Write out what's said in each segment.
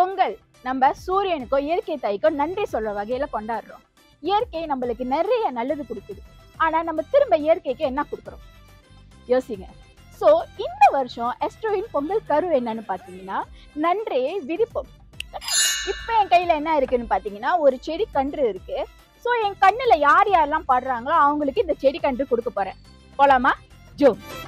பொங்கல் நம்ம சூரியனுக்கோ இயற்கை தாய்க்கோ நன்றி சொல்ற வகையில கொண்டாடுறோம் இயற்கை நம்மளுக்கு நிறைய நல்லது கொடுக்குது ஆனா நம்ம திரும்ப இயற்கைக்கு என்ன கொடுக்குறோம் யோசிங்க ஸோ இந்த வருஷம் எஸ்ட்ரோவின் பொங்கல் கரு என்னன்னு பார்த்தீங்கன்னா நன்றியை விதிப்போம் இப்போ என் கையில் என்ன இருக்குன்னு பார்த்தீங்கன்னா ஒரு செடி கன்று இருக்கு ஸோ என் கண்ணில் யார் யாரெல்லாம் பாடுறாங்களோ அவங்களுக்கு இந்த செடி கன்று கொடுக்க போறேன் போலாமா ஜோ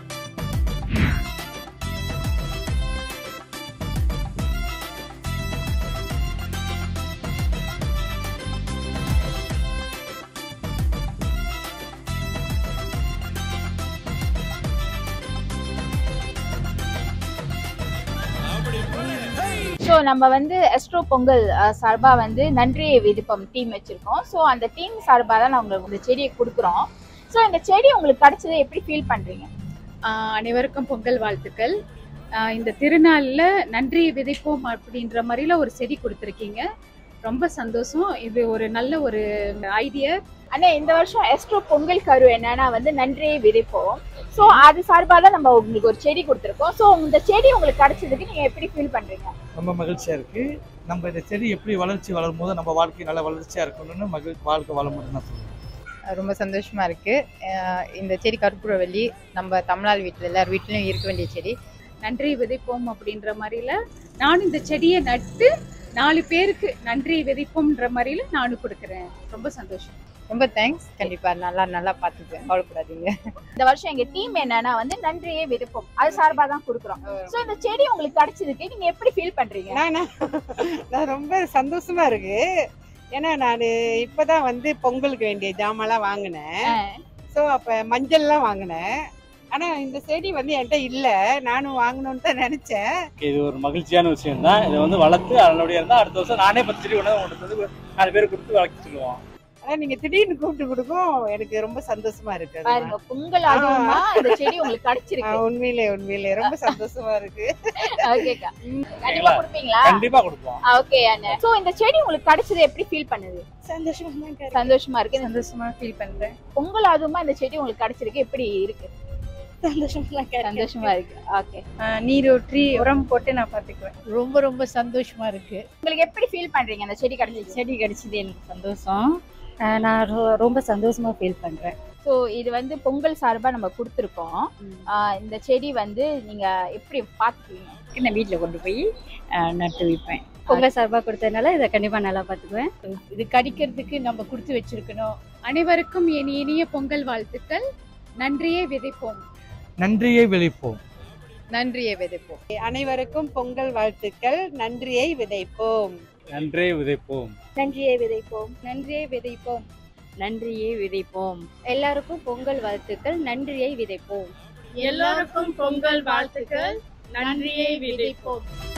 ஸோ நம்ம வந்து எஸ்ட்ரோ பொங்கல் சார்பாக வந்து நன்றியை விதிப்பம் டீம் வச்சுருக்கோம் ஸோ அந்த டீம் சார்பாக தான் நான் உங்களுக்கு இந்த செடியை கொடுக்குறோம் ஸோ இந்த செடி உங்களுக்கு கிடைச்சதை எப்படி ஃபீல் பண்ணுறீங்க ஆஹ் அனைவருக்கும் பொங்கல் வாழ்த்துக்கள் ஆஹ் இந்த திருநாளில் நன்றி விதைப்போம் அப்படின்ற மாதிரில ஒரு செடி கொடுத்துருக்கீங்க ரொம்ப சந்தோஷம் இது ஒரு நல்ல ஒரு ஐடியா அண்ணா இந்த வருஷம் எஸ்ட்ரோ பொங்கல் கரு என்னன்னா வந்து நன்றியை விதைப்போம் ஸோ அது சார்பாக தான் நம்ம உங்களுக்கு ஒரு செடி கொடுத்துருக்கோம் ஸோ இந்த செடி உங்களுக்கு கிடைச்சதுக்கு நீங்கள் எப்படி ஃபீல் பண்ணுறீங்க ரொம்ப மகிழ்ச்சியாக இருக்குது நம்ம இந்த செடி எப்படி வளர்ச்சி வளரும் போது நம்ம வாழ்க்கை நல்ல வளர்ச்சியாக இருக்கணும்னு மகிழ் வாழ்க்கை வளமுடன் நான் சொல்லுவேன் ரொம்ப சந்தோஷமா இருக்கு அஹ் இந்த செடி கற்பூரவள்ளி நம்ம தமிழ்நாடு வீட்டில் எல்லார் வீட்லயும் இருக்க வேண்டிய செடி நன்றி விதைப்போம் அப்படின்ற மாதிரில நானும் இந்த செடியை நட்டு நாலு பேருக்கு நன்றி விதைப்போம்ன்ற மாதிரில நானும் கொடுக்குறேன் ரொம்ப சந்தோஷம் ரொம்ப தேங்க்ஸ் கண்டிப்பா நல்லா நல்லா பார்த்துக்குவேன் கவலைப்படாதீங்க இந்த வருஷம் எங்கள் டீம் என்னன்னா வந்து நன்றியை விதைப்போம் அது சார்பாக தான் கொடுக்குறோம் ஸோ இந்த செடி உங்களுக்கு கிடைச்சதுக்கு நீங்கள் எப்படி ஃபீல் பண்ணுறீங்க நான் நான் ரொம்ப சந்தோஷமா இருக்கு ஏன்னா நான் இப்பதான் வந்து பொங்கலுக்கு வேண்டிய ஜாமான்லாம் வாங்கினேன் ஸோ அப்போ மஞ்சள்லாம் வாங்கினேன் ஆனா இந்த செடி வந்து என்கிட்ட இல்ல நானும் வாங்கணும்னு தான் நினைச்சேன் இது ஒரு மகிழ்ச்சியான விஷயம் தான் இதை வந்து வளர்த்து அதனுடைய இருந்தால் அடுத்த வருஷம் நானே பத்து செடி ஒன்று கொண்டு வந்து நாலு பேர் கொடுத்து வளர்க்க சொல்லுவோம் ஆனா நீங்க திடீர்னு கூப்பிட்டு கொடுக்கும் எனக்கு ரொம்ப சந்தோஷமா இருக்கு அது. பாருங்க பொங்கல் அதுவுமா இந்த செடி உங்களுக்கு ஆ, கிடைச்சிருக்கு உண்மையிலே உண்மையிலே ரொம்ப சந்தோஷமா இருக்கு ஓகேக்கா கண்டிப்பா கொடுப்பீங்களா கண்டிப்பா கொடுப்போம் ஓகே அண்ணா சோ இந்த செடி உங்களுக்கு கிடைச்சது எப்படி ஃபீல் பண்ணுது சந்தோஷமா தான் இருக்கு. சந்தோஷமா இருக்கு சந்தோஷமா ஃபீல் பண்றேன் பொங்கல் அதுவுமா இந்த செடி உங்களுக்கு கிடைச்சிருக்கு எப்படி இருக்கு சந்தோஷமா தான் இருக்கு. சந்தோஷமா இருக்கு ஓகே நீரூற்றி உரம் போட்டு நான் பார்த்துக்குவேன் ரொம்ப ரொம்ப சந்தோஷமா இருக்கு உங்களுக்கு எப்படி ஃபீல் பண்றீங்க அந்த செடி கிடைச்சது செடி கிடைச்சது எனக்கு சந்தோஷம் அஹ் நான் ரொ- ரொம்ப சந்தோஷமா ஃபீல் பண்றேன் ஸோ இது வந்து பொங்கல் சார்பா நம்ம கொடுத்துருக்கோம் ஆஹ் இந்த செடி வந்து நீங்க எப்படி பாத்துக்குவீங்க நான் வீட்டில் கொண்டு போய் அஹ், நட்டு வைப்பேன் பொங்கல் சார்பாக கொடுத்ததுனால இதை கண்டிப்பா நல்லா பார்த்துக்குவேன் இது கடிக்கிறதுக்கு நம்ம கொடுத்து வச்சிருக்கணும் அனைவருக்கும் என் இனிய பொங்கல் வாழ்த்துக்கள் நன்றியே விதைப்போம் நன்றியை விளைப்போம் நன்றியை விதைப்போம் அனைவருக்கும் பொங்கல் வாழ்த்துக்கள் நன்றியை விதைப்போம் நன்றே விதைப்போம் நன்றியை விதைப்போம் நன்றியே விதைப்போம் நன்றியை விதைப்போம் எல்லாருக்கும் பொங்கல் வாழ்த்துக்கள் நன்றியை விதைப்போம் எல்லாருக்கும் பொங்கல் வாழ்த்துக்கள் நன்றியை விதைப்போம்